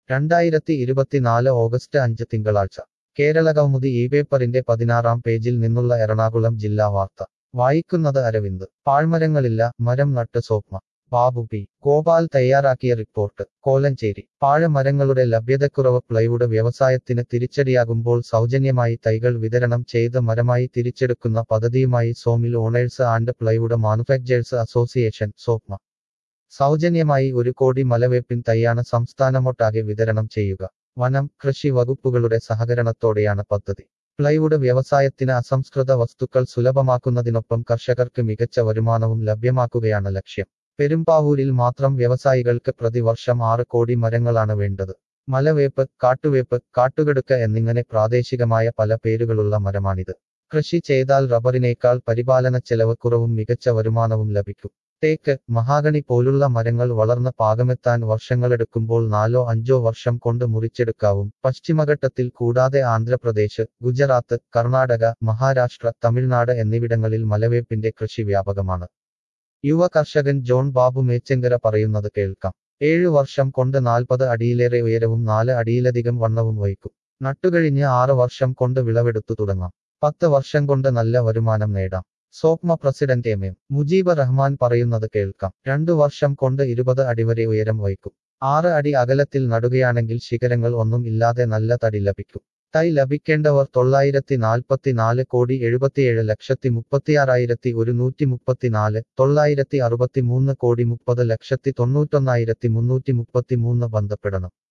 രണ്ടായിരത്തി ഇരുപത്തിനാല് ഓഗസ്റ്റ് അഞ്ച് തിങ്കളാഴ്ച കേരളകൗമുദി ഈ പേപ്പറിന്റെ പതിനാറാം പേജിൽ നിന്നുള്ള എറണാകുളം ജില്ലാ വാർത്ത വായിക്കുന്നത് അരവിന്ദ് പാഴ്മരങ്ങളില്ല മരം നട്ട് സോപ്മ ബാബു പി ഗോപാൽ തയ്യാറാക്കിയ റിപ്പോർട്ട് കോലഞ്ചേരി പാഴമരങ്ങളുടെ ലഭ്യതക്കുറവ് പ്ലൈവുഡ് വ്യവസായത്തിന് തിരിച്ചടിയാകുമ്പോൾ സൗജന്യമായി തൈകൾ വിതരണം ചെയ്ത് മരമായി തിരിച്ചെടുക്കുന്ന പദ്ധതിയുമായി sawmill owners and plywood manufacturers association SOPMA സൗജന്യമായി ഒരു കോടി മലവേപ്പിൻ തൈയാണ് സംസ്ഥാനമൊട്ടാകെ വിതരണം ചെയ്യുക വനം കൃഷി വകുപ്പുകളുടെ സഹകരണത്തോടെയാണ് പദ്ധതി പ്ലൈവുഡ് വ്യവസായത്തിന് അസംസ്കൃത വസ്തുക്കൾ സുലഭമാക്കുന്നതിനൊപ്പം കർഷകർക്ക് മികച്ച വരുമാനവും ലഭ്യമാക്കുകയാണ് ലക്ഷ്യം പെരുമ്പാവൂരിൽ മാത്രം വ്യവസായികൾക്ക് പ്രതിവർഷം ആറ് കോടി മരങ്ങളാണ് വേണ്ടത് മലവേപ്പ് കാട്ടുവേപ്പ് കാട്ടുകടുക്ക എന്നിങ്ങനെ പ്രാദേശികമായ പല പേരുകളുള്ള മരമാണിത് കൃഷി ചെയ്താൽ റബ്ബറിനേക്കാൾ പരിപാലന ചെലവ് കുറവും മികച്ച വരുമാനവും ലഭിക്കും തേക്ക് മഹാഗണി പോലുള്ള മരങ്ങൾ വളർന്ന് പാകമെത്താൻ വർഷങ്ങളെടുക്കുമ്പോൾ നാലോ അഞ്ചോ വർഷം കൊണ്ട് മുറിച്ചെടുക്കാവും പശ്ചിമഘട്ടത്തിൽ കൂടാതെ ആന്ധ്രാപ്രദേശ് ഗുജറാത്ത് കർണാടക മഹാരാഷ്ട്ര തമിഴ്നാട് എന്നിവിടങ്ങളിൽ മലവേപ്പിന്റെ കൃഷി വ്യാപകമാണ് യുവ കർഷകൻ ജോൺ ബാബു മേച്ചെങ്കര പറയുന്നത് കേൾക്കാം ഏഴു വർഷം കൊണ്ട് നാൽപ്പത് അടിയിലേറെ ഉയരവും നാല് അടിയിലധികം വണ്ണവും വഹിക്കും നട്ടുകഴിഞ്ഞ് ആറ് വർഷം കൊണ്ട് വിളവെടുത്തു തുടങ്ങാം പത്ത് വർഷം കൊണ്ട് നല്ല വരുമാനം നേടാം SOPMA president M M Mujeeb Rahman പറയുന്നത് കേൾക്കാം രണ്ടു വർഷം കൊണ്ട് ഇരുപത് അടി വരെ ഉയരം വഹിക്കും ആറ് അടി അകലത്തിൽ നടുകയാണെങ്കിൽ ശിഖരങ്ങൾ ഒന്നും ഇല്ലാതെ നല്ല തടി ലഭിക്കും തൈ ലഭിക്കേണ്ടവർ തൊള്ളായിരത്തി നാൽപ്പത്തി നാല് കോടി എഴുപത്തിയേഴ് ലക്ഷത്തി മുപ്പത്തിയാറായിരത്തി ഒരുന്നൂറ്റി മുപ്പത്തിനാല് തൊള്ളായിരത്തി അറുപത്തി മൂന്ന് കോടി മുപ്പത് ലക്ഷത്തി തൊണ്ണൂറ്റൊന്നായിരത്തി മുന്നൂറ്റി മുപ്പത്തി മൂന്ന് ബന്ധപ്പെടണം